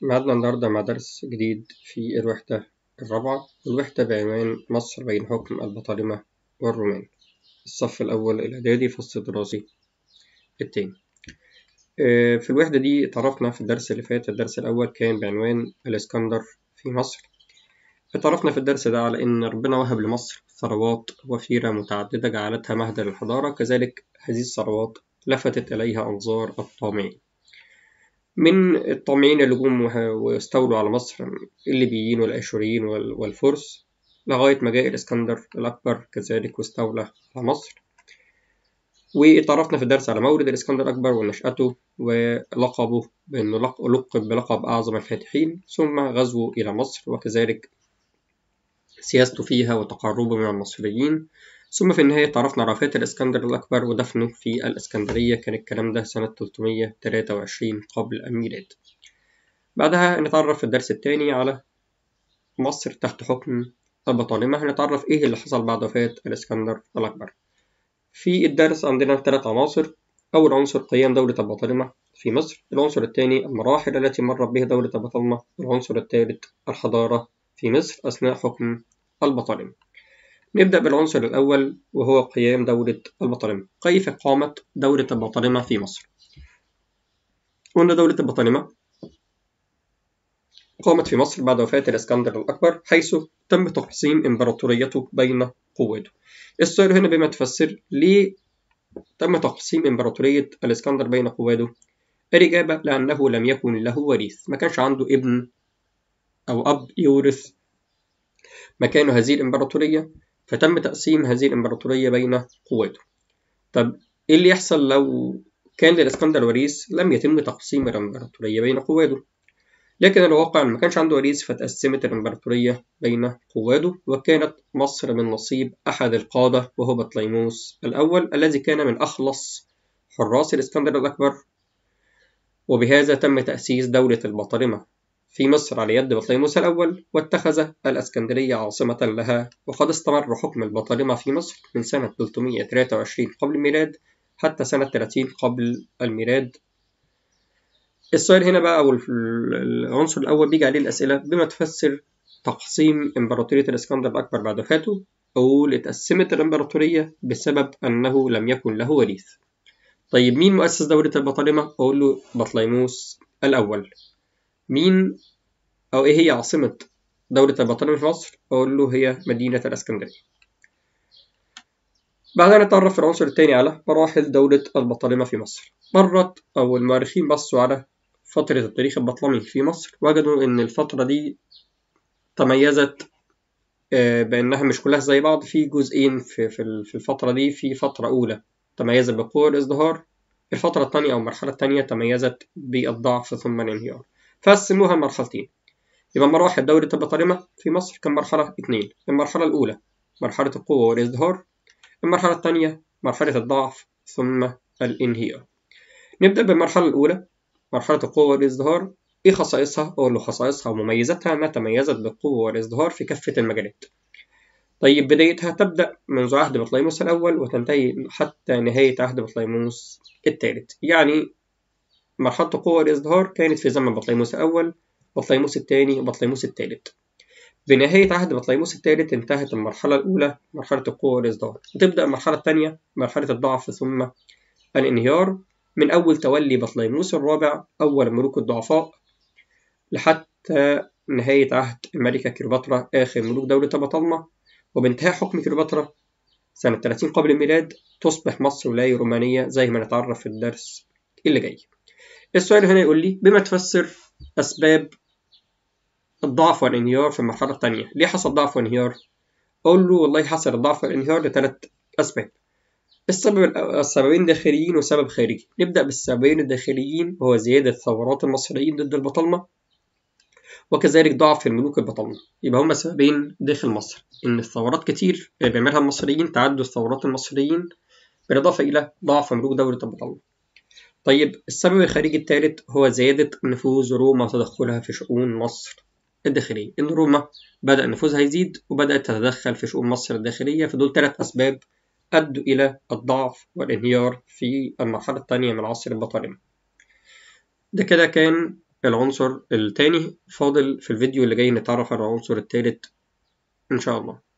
معادنا النهاردة مع درس جديد في الوحدة الرابعة والوحدة بعنوان مصر بين حكم البطالمة والرومان الصف الأول الإعدادي فصل الدراسي التاني في الوحدة دي اتعرفنا في الدرس اللي فات الدرس الأول كان بعنوان الإسكندر في مصر اتعرفنا في الدرس ده على إن ربنا وهب لمصر ثروات وفيرة متعددة جعلتها مهدا للحضارة كذلك هذه الثروات لفتت إليها أنظار الطامعين من الطامعين اللي جم واستولوا على مصر الليبيين والآشوريين والفرس لغاية ما جاء الإسكندر الأكبر كذلك واستولى على مصر واتعرفنا في الدرس على مولد الإسكندر الأكبر ونشأته ولقبه بأنه لقب بلقب أعظم الفاتحين ثم غزوه إلى مصر وكذلك سياسته فيها وتقربه من المصريين ثم في النهاية تعرفنا على وفاة الإسكندر الأكبر ودفنه في الإسكندرية كان الكلام ده سنة 323 قبل الميلاد بعدها نتعرف في الدرس الثاني على مصر تحت حكم البطالمة هنتعرف إيه اللي حصل بعد وفاة الإسكندر الأكبر في الدرس عندنا ثلاث عناصر أول عنصر قيام دولة البطالمة في مصر العنصر الثاني المراحل التي مرت بها دولة البطالمة العنصر الثالث الحضارة في مصر أثناء حكم البطالمة نبدأ بالعنصر الأول وهو قيام دولة البطالمة كيف قامت دولة البطالمة في مصر قلنا دولة البطالمة قامت في مصر بعد وفاة الإسكندر الأكبر حيث تم تقسيم إمبراطوريته بين قواته السؤال هنا بما تفسر ليه تم تقسيم إمبراطورية الإسكندر بين قواته الإجابة لأنه لم يكن له وريث ما كانش عنده ابن أو أب يورث مكان هذه الإمبراطورية فتم تقسيم هذه الإمبراطورية بين قواته طب إيه اللي يحصل لو كان للإسكندر وريث لم يتم تقسيم الإمبراطورية بين قواته لكن الواقع ما كانش عنده وريث فتقسمت الإمبراطورية بين قواته وكانت مصر من نصيب أحد القادة وهو بطليموس الأول الذي كان من أخلص حراس الإسكندر الأكبر وبهذا تم تأسيس دولة البطالمة في مصر على يد بطليموس الأول واتخذ الأسكندرية عاصمة لها وقد استمر حكم البطالمة في مصر من سنة 323 قبل الميلاد حتى سنة 30 قبل الميلاد السؤال هنا بقى أو العنصر الأول بيجي عليه الأسئلة بما تفسر تقسيم إمبراطورية الإسكندر الأكبر بعد وفاته أقول اتقسمت الإمبراطورية بسبب أنه لم يكن له وريث طيب مين مؤسس دولة البطالمة؟ أقول له بطليموس الأول مين أو إيه هي عاصمة دولة البطالمة في مصر؟ أقول له هي مدينة الإسكندرية. بعدها نتعرف في العنصر الثاني على مراحل دولة البطالمة في مصر. مرت أو المؤرخين بصوا على فترة التاريخ البطلمي في مصر وجدوا إن الفترة دي تميزت بأنها مش كلها زي بعض في جزئين في في الفترة دي في فترة أولى تميزت بقوة الازدهار الفترة الثانية أو المرحلة الثانية تميزت بالضعف ثم الانهيار. فقسموها مرحلتين يبقى مراحل دولة البطالمة في مصر كان مرحلة اتنين المرحلة الأولى مرحلة القوة والازدهار المرحلة الثانية مرحلة الضعف ثم الانهيار نبدأ بالمرحلة الأولى مرحلة القوة والازدهار إيه خصائصها؟ أقول له خصائصها ومميزاتها أنها تميزت بالقوة والازدهار في كافة المجالات طيب بدايتها تبدأ منذ عهد بطليموس الأول وتنتهي حتى نهاية عهد بطليموس الثالث يعني مرحلة القوة والازدهار كانت في زمن بطليموس الأول بطليموس الثاني وبطليموس الثالث بنهاية عهد بطليموس الثالث انتهت المرحلة الأولى مرحلة القوة والازدهار وتبدأ المرحلة الثانية مرحلة الضعف ثم الانهيار من أول تولي بطليموس الرابع أول ملوك الضعفاء لحتى نهاية عهد الملكة كيلوباترا آخر ملوك دولة بطالمة وبانتهاء حكم كيلوباترا سنة 30 قبل الميلاد تصبح مصر ولاية رومانية زي ما نتعرف في الدرس اللي جاي السؤال هنا يقول لي بما تفسر أسباب الضعف والانهيار في المرحلة الثانية ليه حصل ضعف وانهيار؟ أقول له والله حصل الضعف والانهيار لثلاث أسباب السبب السببين داخليين وسبب خارجي نبدأ بالسببين الداخليين وهو زيادة ثورات المصريين ضد البطالمة وكذلك ضعف الملوك البطالمة يبقى هما سببين داخل مصر إن الثورات كتير اللي بيعملها المصريين تعدد ثورات المصريين بالإضافة إلى ضعف ملوك دولة البطالمة طيب السبب الخارجي الثالث هو زيادة نفوذ روما وتدخلها في شؤون مصر الداخلية إن روما بدأ نفوذها يزيد وبدأت تتدخل في شؤون مصر الداخلية فدول ثلاث أسباب أدوا إلى الضعف والانهيار في المرحلة الثانية من عصر البطالمة ده كده كان العنصر التاني فاضل في الفيديو اللي جاي نتعرف على العنصر التالت إن شاء الله